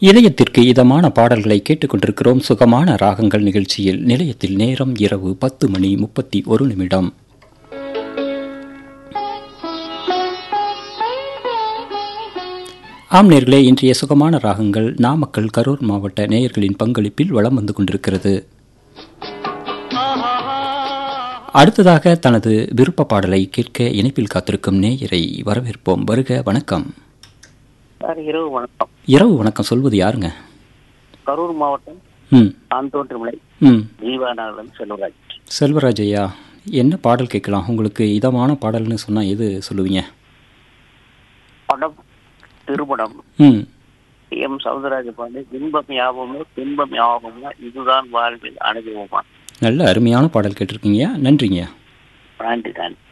இதயத்திற்கு இதமான பாடல்களை கேட்டுக்கொண்டிருக்கிறோம் சுகமான ராகங்கள் நிகழ்ச்சியில் நிலையத்தில் நேரம் இரவு பத்து மணி முப்பத்தி ஒரு நிமிடம் ஆம் நேர்களே இன்றைய சுகமான ராகங்கள் நாமக்கல் கரூர் மாவட்ட நேயர்களின் பங்களிப்பில் வலம் வந்து கொண்டிருக்கிறது அடுத்ததாக தனது விருப்ப பாடலை கேட்க இணைப்பில் காத்திருக்கும் நேயரை வரவேற்போம் வருக வணக்கம் சார் இரவு வணக்கம் இரவு வணக்கம் சொல்வது யாருங்க கரூர் மாவட்டம் ம் ஆந்தோன்றுமலை ம் தீவானவன் செல்வராஜ் செல்வராஜ் ஐயா என்ன பாடல் கேட்கலாம் உங்களுக்கு இதமான பாடல்னு சொன்னால் எது சொல்லுவீங்க படம் திருமணம் ம் எம் சவுந்தரராஜ பாண்டி இன்பம் யாவுமே துன்பம் யாவுமே இதுதான் வாழ்வில் அனுபவமா நல்ல அருமையான பாடல் கேட்டிருக்கீங்க நன்றிங்க நன்றி நன்றி